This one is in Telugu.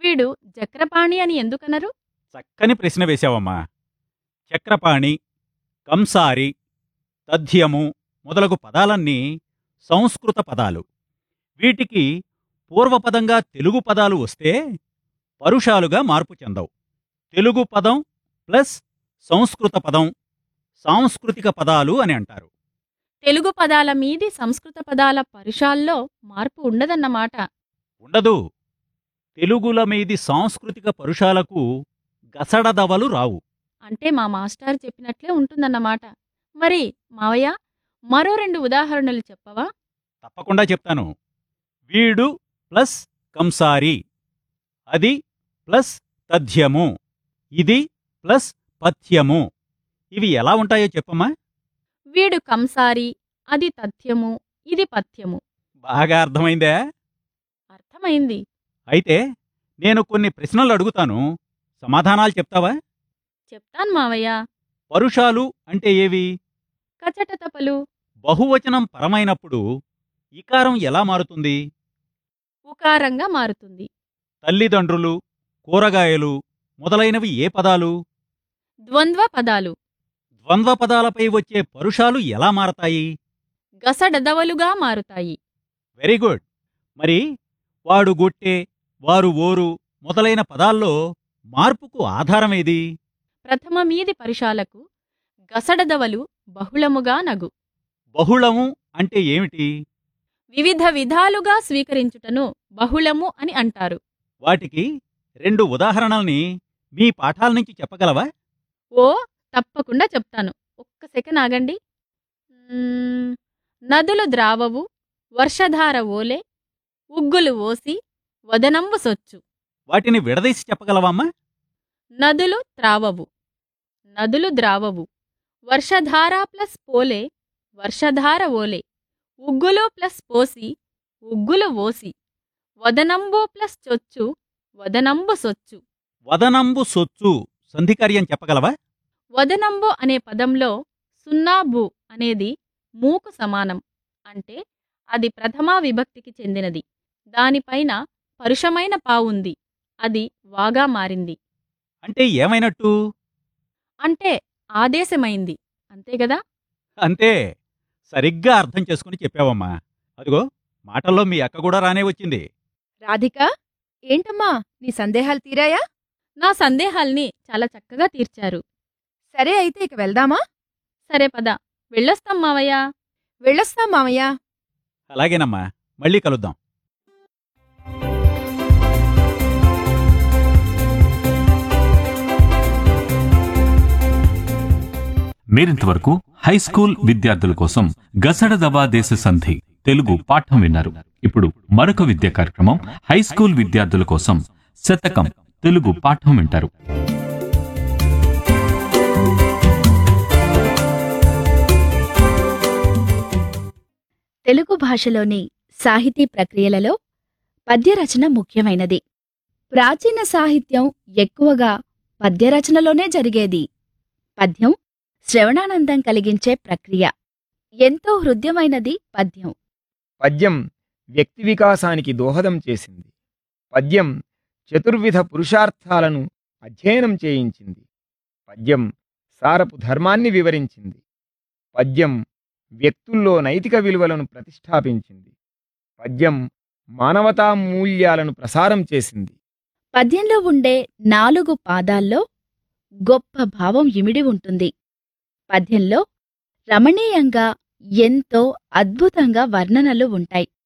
వీడు జక్రపాణి అని ఎందుకనరు చక్కని ప్రశ్న వేశావమ్మా చక్రపాణి కంసారి తథ్యము మొదలగు పదాలన్నీ సంస్కృత పదాలు వీటికి పూర్వపదంగా తెలుగు పదాలు వస్తే పరుషాలుగా మార్పు చెందవు తెలుగు పదం ప్లస్ సంస్కృత పదం సాంస్కృతిక పదాలు అని అంటారు తెలుగు పదాల మీది సంస్కృత పదాల పరుషాల్లో మార్పు ఉండదన్నమాట ఉండదు తెలుగుల మీది సాంస్కృతిక పరుషాలకు గసడదవలు రావు అంటే మా మాస్టర్ చెప్పినట్లే ఉంటుందన్నమాట మరి మావయ్య మరో రెండు ఉదాహరణలు చెప్పవా తప్పకుండా చెప్తాను వీడు ప్లస్ కంసారి అది ప్లస్ తథ్యము ఇది ప్లస్ పథ్యము ఇవి ఎలా ఉంటాయో చెప్పమ్మా వీడు కంసారి అది తథ్యము ఇది పథ్యము బాగా అర్థమైందే అర్థమైంది అయితే నేను కొన్ని ప్రశ్నలు అడుగుతాను సమాధానాలు చెప్తావా చెప్తాను మావయ్య పరుషాలు అంటే ఏవి కచట తపలు బహువచనం పరమైనప్పుడు ఇకారం ఎలా మారుతుంది ఉకారంగా మారుతుంది తల్లిదండ్రులు కూరగాయలు మొదలైనవి ఏ పదాలు ద్వంద్వ పదాలు ద్వంద్వ పదాలపై వచ్చే పరుషాలు ఎలా మారతాయి గసడదవలుగా మారుతాయి వెరీ గుడ్ మరి వాడు గొట్టె వారు ఓరు మొదలైన పదాల్లో మార్పుకు ఆధారమేది ప్రథమ మీది పరుషాలకు గసడదవలు బహుళముగా నగు బహుళము అంటే ఏమిటి వివిధ విధాలుగా స్వీకరించుటను బహుళము అని అంటారు వాటికి రెండు ఉదాహరణల్ని మీ పాఠాల నుంచి చెప్పగలవా ఓ తప్పకుండా చెప్తాను ఒక్క సెకండ్ ఆగండి మ్మ్, నదులు ద్రావవు వర్షధార ఓలే ఉగ్గులు ఓసి వదనంబు సొచ్చు వాటిని విడదీసి చెప్పగలవమ్మా నదులు త్రావవు నదులు ద్రావవు వర్షధార ప్లస్ పోలే వర్షధార ఓలే ఉగ్గులు ప్లస్ పోసి ఉగ్గులు ఓసి వదనంబు ప్లస్ చొచ్చు వదనంబు సొచ్చు వదనంబు సొచ్చు సంధికార్యం చెప్పగలవా వదనంబు అనే పదంలో సున్నా బు అనేది మూకు సమానం అంటే అది ప్రథమా విభక్తికి చెందినది దానిపైన పరుషమైన పావుంది అది వాగా మారింది అంటే ఏమైనట్టు అంటే ఆదేశమైంది అంతేగదా అంతే సరిగ్గా అర్థం చేసుకుని చెప్పావమ్మా అదిగో మాటల్లో మీ అక్క కూడా రానే వచ్చింది రాధిక ఏంటమ్మా నీ సందేహాలు తీరాయా నా సందేహాల్ని చాలా చక్కగా తీర్చారు సరే అయితే ఇక వెళ్దామా సరే పద వెళ్ళొస్తాం మావయ్య వెళ్ళొస్తాం మామయ్య అలాగేనమ్మా మళ్ళీ కలుద్దాం మీరింతవరకు హై స్కూల్ విద్యార్థుల కోసం గసడదవా దేశ సంధి తెలుగు పాఠం విన్నారు ఇప్పుడు మరొక విద్యా కార్యక్రమం హై స్కూల్ విద్యార్థుల కోసం శతకం తెలుగు పాఠం వింటారు తెలుగు భాషలోని సాహితీ ప్రక్రియలలో పద్యరచన ముఖ్యమైనది ప్రాచీన సాహిత్యం ఎక్కువగా పద్యరచనలోనే జరిగేది పద్యం శ్రవణానందం కలిగించే ప్రక్రియ ఎంతో హృద్యమైనది పద్యం పద్యం వ్యక్తి వికాసానికి దోహదం చేసింది పద్యం చతుర్విధ పురుషార్థాలను అధ్యయనం చేయించింది పద్యం సారపు ధర్మాన్ని వివరించింది పద్యం వ్యక్తుల్లో నైతిక విలువలను ప్రతిష్టాపించింది పద్యం మానవతా మూల్యాలను ప్రసారం చేసింది పద్యంలో ఉండే నాలుగు పాదాల్లో గొప్ప భావం ఇమిడి ఉంటుంది పద్యంలో రమణీయంగా ఎంతో అద్భుతంగా వర్ణనలు ఉంటాయి